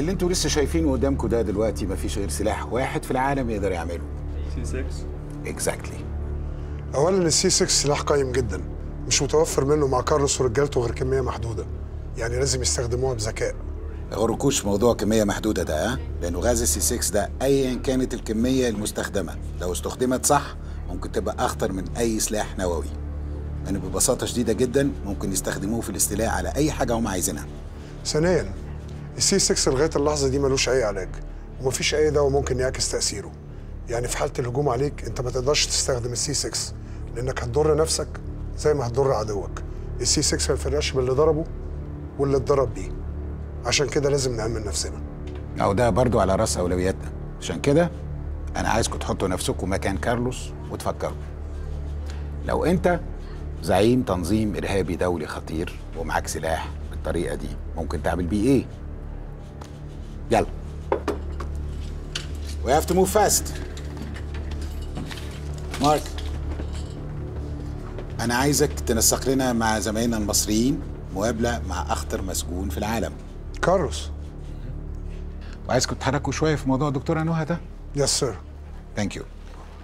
اللي انتوا لسه شايفينه قدامكم ده دلوقتي مفيش غير سلاح واحد في العالم يقدر يعمله سي 6 اكزاكتلي اولا السي 6 سلاح قيم جدا مش متوفر منه مع كارلوس ورجالته غير كميه محدوده يعني لازم يستخدموها بذكاء ما يغركوش موضوع كميه محدوده ده ها لانه غاز السي 6 ده ايا كانت الكميه المستخدمه لو استخدمت صح ممكن تبقى اخطر من اي سلاح نووي يعني ببساطه شديده جدا ممكن يستخدموه في الاستيلاء على اي حاجه هم عايزينها ثانيا السي 6 لغايه اللحظه دي ملوش اي علاج ومفيش اي دواء ممكن يعكس تاثيره يعني في حاله الهجوم عليك انت ما تقدرش تستخدم السي 6 لانك هتضر نفسك زي ما هتضر عدوك السي 6 ما يفرقش بين اللي ضربه واللي اتضرب بيه عشان كده لازم نأمن نفسنا او ده برضو على راس اولوياتنا عشان كده انا عايزكم تحطوا نفسكم مكان كارلوس وتفكروا لو انت زعيم تنظيم ارهابي دولي خطير ومعاك سلاح بالطريقه دي ممكن تعمل بيه ايه يلا We have to move fast. مارك أنا عايزك تنسق لنا مع زمايلنا المصريين مقابلة مع أخطر مسجون في العالم كارلوس وعايزكم تتحركوا شوية في موضوع دكتورة نهى ده يس سير ثانك يو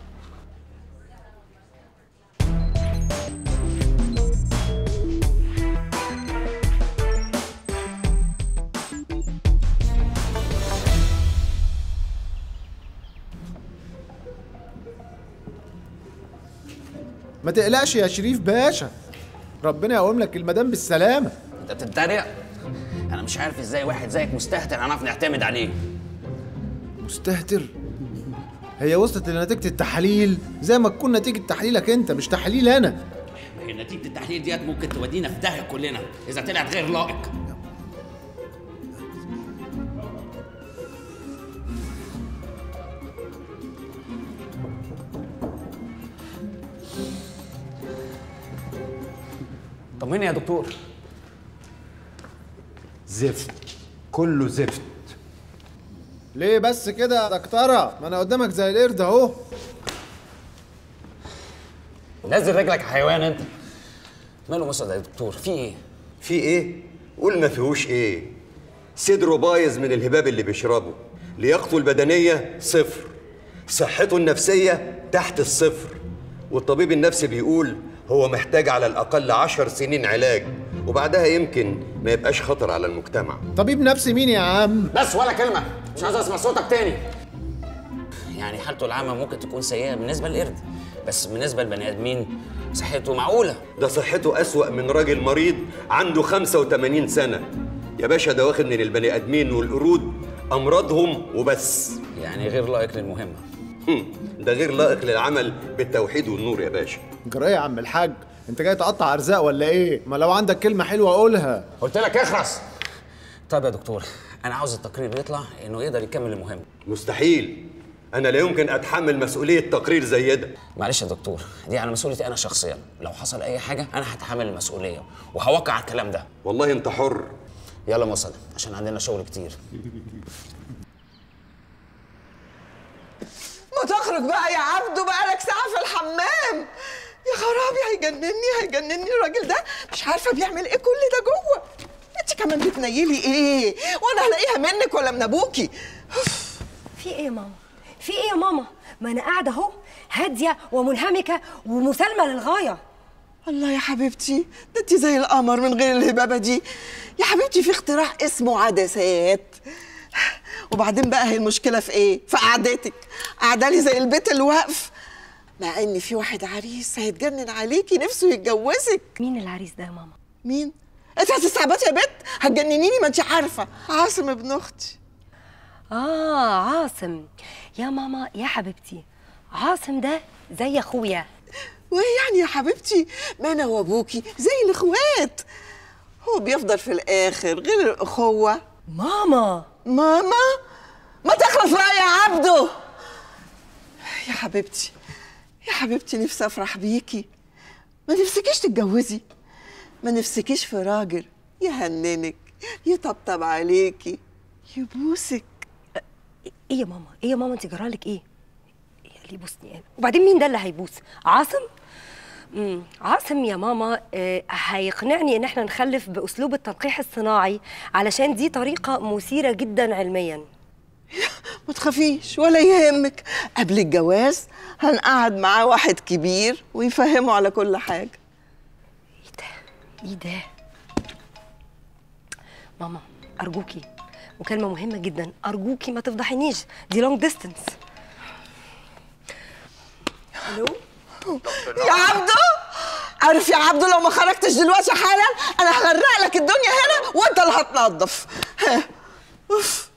ما تقلقش يا شريف باشا ربنا يقوم لك المدام بالسلامه انت بتتريق انا مش عارف ازاي واحد زيك مستهتر هنعرف نعتمد عليه مستهتر هي وصلت لنتيجه التحاليل زي ما تكون نتيجه تحليلك انت مش تحليل انا هي نتيجه التحليل ديت ممكن تودينا في داهيه كلنا اذا طلعت غير لائق طمني يا دكتور زفت كله زفت ليه بس كده يا دكتوره ما انا قدامك زي القرد اهو نزل رجلك يا حيوان انت ماله مسعد يا دكتور في ايه في ايه؟ قول ما فيهوش ايه صدره بايظ من الهباب اللي بيشربه لياقته البدنية صفر صحته النفسية تحت الصفر والطبيب النفسي بيقول هو محتاج على الأقل عشر سنين علاج وبعدها يمكن ما يبقاش خطر على المجتمع طبيب نفسي مين يا عم بس ولا كلمه مش عايز اسمع صوتك تاني يعني حالته العامه ممكن تكون سيئه بالنسبه للقرد بس بالنسبه للبني ادمين صحته معقوله ده صحته أسوأ من راجل مريض عنده 85 سنة يا باشا ده واخد من البني آدمين والقرود أمراضهم وبس يعني غير لائق للمهمه هم، ده غير لائق للعمل بالتوحيد والنور يا باشا جرايه يا عم الحاج انت جاي تقطع ارزاق ولا ايه ما لو عندك كلمه حلوه قولها قلت لك اخرس طب يا دكتور انا عاوز التقرير يطلع انه يقدر يكمل المهمه مستحيل أنا لا يمكن أتحمل مسؤولية تقرير زي ده معلش يا دكتور دي على مسؤوليتي انا شخصيا لو حصل اي حاجه انا هتحمل المسؤوليه وهوقع على الكلام ده والله أنت حر يلا موصل عشان عندنا شغل كتير ما تخرج بقى يا عبدو بقالك ساعة في الحمام يا خرابي هيجنني هيجنني الراجل ده مش عارفة بيعمل ايه كل ده جوه انت كمان بتنيلي ايه وانا هلاقيها منك ولا من ابوكي في ايه يا ماما في ايه يا ماما ما انا قاعده اهو هاديه ومنهمكه ومسالمه للغايه الله يا حبيبتي ده انت زي القمر من غير الهبابة دي يا حبيبتي في اختراع اسمه عدسات وبعدين بقى هي المشكلة في ايه؟ في قعدتك قاعدة لي زي البيت الواقف مع ان في واحد عريس هيتجنن عليكي نفسه يتجوزك مين العريس ده يا ماما مين؟ انت هتستعبطي يا بنت هتجننيني ما انت عارفة عاصم ابن اختي اه عاصم يا ماما يا حبيبتي عاصم ده زي اخويا وايه يعني يا حبيبتي ما انا وابوكي زي الاخوات هو بيفضل في الاخر غير الاخوة ماما ماما ما تخلص بقى يا عبده يا حبيبتي يا حبيبتي نفسي افرح بيكي ما نفسكيش تتجوزي ما نفسكيش في راجل يهننك يطبطب عليكي يبوسك ايه يا ماما ايه يا ماما انت جرالك ايه إيه اللي يبوسني انا وبعدين مين ده اللي هيبوس عاصم امم عاصم يا ماما آه، هيقنعني ان احنا نخلف باسلوب التلقيح الصناعي علشان دي طريقه مثيره جدا علميا ما تخافيش ولا يهمك قبل الجواز هنقعد معاه واحد كبير ويفهمه على كل حاجة ايه ده ايه ده ماما ارجوكي مكالمه مهمه جدا ارجوكي ما تفضحينيش دي لونج ديستنس الو يا عبدو عارف يا عبدو لو ما خرجتش دلوقتي حالا انا هغرق لك الدنيا هنا وانت اللي هتنظف ها. أوف.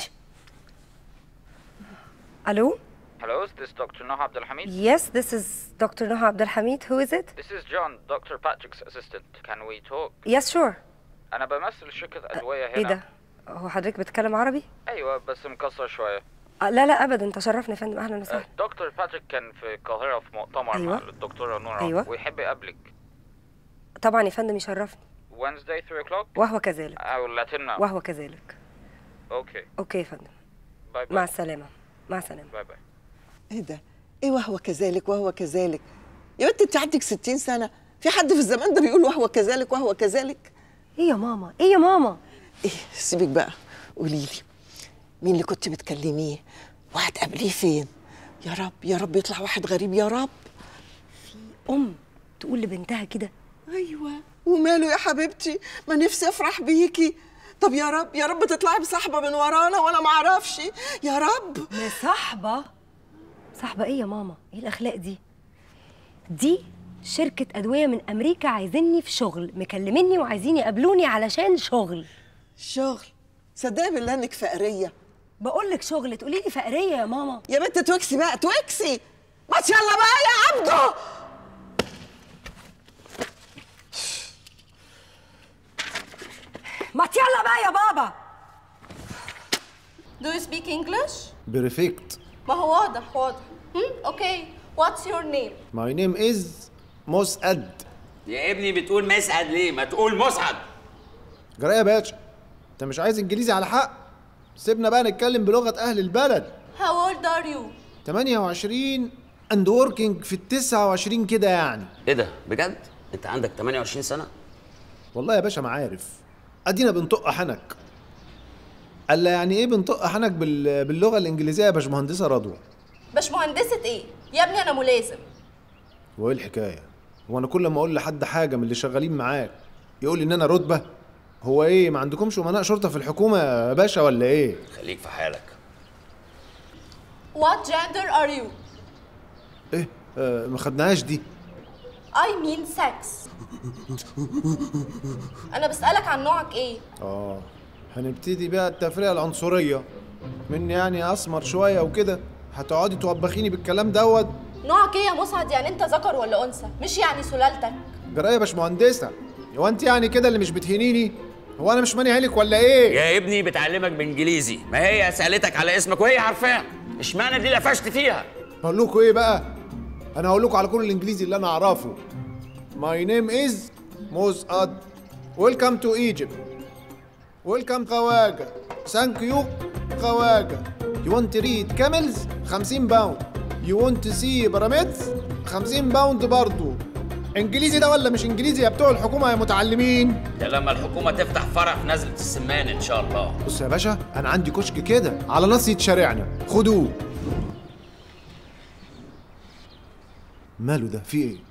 الو Hello, is this Dr. Noha Abdulhamid? Yes, this is Dr. Noha Abdelhamid. Who is it? This is John, Dr. Patrick's assistant. Can we talk? Yes, sure. أنا بمثل شركة أدوية هنا. ايه ده؟ هو حضرتك بتتكلم عربي؟ أيوة بس مكسر شوية. آه لا لا ابدا تشرفني يا فندم اهلا وسهلا دكتور باتريك كان في القاهرة في مؤتمر أيوة. مع الدكتورة نورا أيوة. ويحب يقابلك. طبعا يا فندم يشرفني Wednesday 3 o'clock وهو كذلك أو لاتينا. وهو كذلك أوكي. اوكي يا فندم باي مع باي. السلامه مع السلامه باي باي. ايه ده ايه وهو كذلك وهو كذلك يا بنت انت عندك 60 سنة في حد في الزمان ده بيقول وهو كذلك وهو كذلك ايه يا ماما ايه يا ماما ايه سيبك بقى قولي لي مين اللي كنت بتكلميه وهتقابليه فين يا رب يا رب يطلع واحد غريب يا رب ام تقول لبنتها كده ايوه وماله يا حبيبتي ما نفسي افرح بيكي طب يا رب يا رب تطلعي بصاحبه من ورانا وانا ما اعرفش يا رب مصاحبه صاحبه ايه يا ماما ايه الاخلاق دي دي شركة أدوية من أمريكا عايزيني في شغل مكلميني وعايزين يقابلوني علشان شغل شغل صدقي بالله انك فقريه بقول لك شغل تقولي لي فقرية يا ماما يا بنت توكسي بقى توكسي ما يلا بقى يا عبده ما يلا بقى يا بابا Do you speak English? بريفكت ما هو واضح واضح. Hmm? Okay. What's your name? ماي نيم از مسعد يا ابني بتقول مسعد ليه؟ ما تقول مسعد جرايه يا باشا انت مش عايز انجليزي على حق سيبنا بقى نتكلم بلغه اهل البلد How old are you? 28 اند وركينج في ال 29 كده يعني ايه ده بجد؟ انت عندك 28 سنة؟ والله يا باشا ما عارف ادينا بنطق حنك قال يعني ايه بنطق حنك بال... باللغه الانجليزيه يا باشمهندسه رضوى باش مهندسة ايه؟ يا ابني انا ملازم. وايه الحكايه هو انا كل ما اقول لحد حاجه من اللي شغالين معاك يقول لي ان انا رتبه هو ايه ما عندكمش امناء شرطه في الحكومه يا باشا ولا ايه خليك في حالك What gender are you? ايه آه ما خدناهاش دي I mean sex. انا بسألك عن نوعك ايه؟ اه هنبتدي بقى التفرقه العنصريه من يعني اسمر شويه وكده هتقعدي توبخيني بالكلام دوت نوعك ايه يا مسعد؟ يعني انت ذكر ولا انثى؟ مش يعني سلالتك. جرايه يا باشمهندسه هو انت يعني كده اللي مش بتهينيني هو انا مش ماني عينك ولا ايه يا ابني بتعلمك بانجليزي ما هي سالتك على اسمك وهي عارفاه اشمعنى دي لفشت فيها هقول لكم ايه بقى انا هقول لكم على كل الانجليزي اللي انا اعرفه ماي نيم از مسعد ويلكم تو ايجيبت ويلكم خواجه ثانك يو خواجه يو ونت ريد كاملز 50 باوند يو ونت سي بيراميدز 50 باوند برضو انجليزي ده ولا مش انجليزي يا بتوع الحكومه يا متعلمين ده لما الحكومه تفتح فرع في نزله السمان ان شاء الله بص يا باشا انا عندي كشك كده على ناصية شارعنا خدوه ماله ده في ايه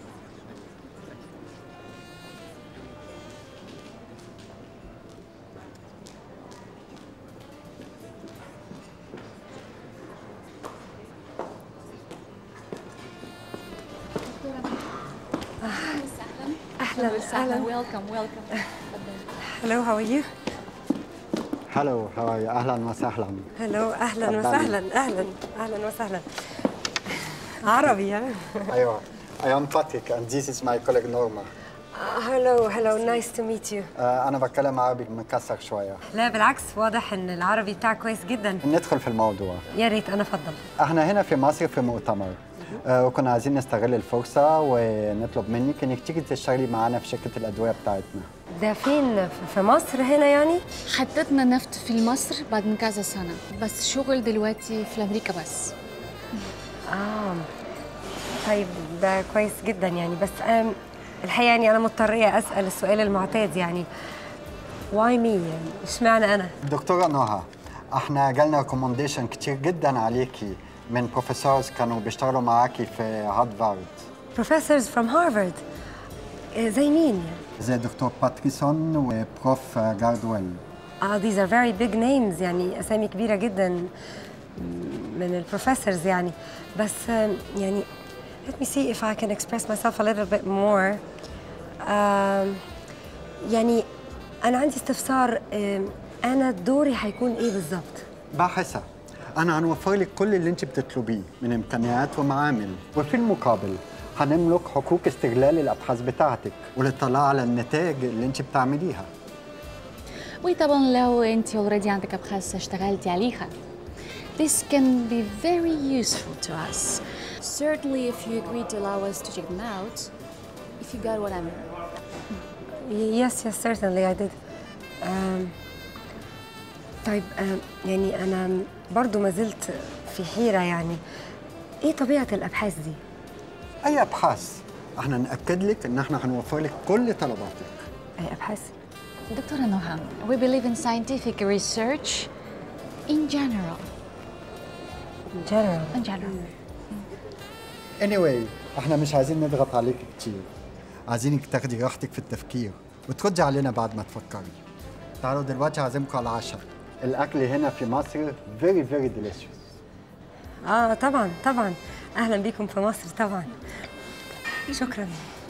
اهلا اهلا ويلكم ويلكم هلو هاو ار يو هلو هاي اهلا وسهلا هلو اهلا اتفضلي. وسهلا اهلا اهلا وسهلا عربي ها ايوه I am Patrick and this is my colleague Norma هلو هلو نايس تو ميت يو آه، انا بتكلم عربي مكسر شويه لا بالعكس واضح ان العربي بتاعك كويس جدا ندخل في الموضوع يا ريت انا افضل احنا هنا في مصر في مؤتمر آه، وكنا عايزين نستغل الفرصه ونطلب منك انك تيجي تشتغلي معانا في شركه الادويه بتاعتنا ده فين في مصر هنا يعني حطيتنا نفط في مصر بعد من كذا سنة بس شغل دلوقتي في أمريكا بس اه طيب ده كويس جدا يعني بس أم الحقيقه يعني انا مضطريه اسال السؤال المعتاد يعني واي مي يعني اشمعنى انا دكتورة نهى احنا جالنا ريكومنديشن كتير جدا عليكي من بروفيسورز كانوا بيشتغلوا معاكي في هارفارد بروفيسورز فروم هارفارد زي مين يعني زي دكتور باتريسون وبروف جاردويل اه these are very big names يعني اسامي كبيره جدا من البروفيسورز يعني بس آم، يعني let me see if I can express myself a little bit more آم، يعني انا عندي استفسار آم، انا دوري هيكون ايه بالظبط باحثة أنا هنوفر لك كل اللي أنت بتطلبيه من إمكانيات ومعامل وفي المقابل هنملك حقوق استغلال الأبحاث بتاعتك والاطلاع على النتائج اللي أنت بتعمليها وطبعا لو انت اوريدي عندك ابحاث اشتغلتي عليها This can be very useful to us. Certainly if you agree to allow us to check them out, if you got what I mean. Yes, yes, certainly I did. Um, طيب um, يعني أنا برضو ما زلت في حيرة يعني إيه طبيعة الأبحاث دي؟ أي أبحاث احنا نأكد لك إن احنا هنوفر لك كل طلباتك أي أبحاث؟ Dr. Noham, we believe in scientific research in general. In general. In general. anyway احنا مش عايزين نضغط عليك كتير عايزينك تاخدي راحتك في التفكير وتردي علينا بعد ما تفكري تعالوا دلوقتي هعزمكم على العشاء الأكل هنا في مصر very very delicious آه طبعا طبعا أهلا بيكم في مصر طبعا شكرا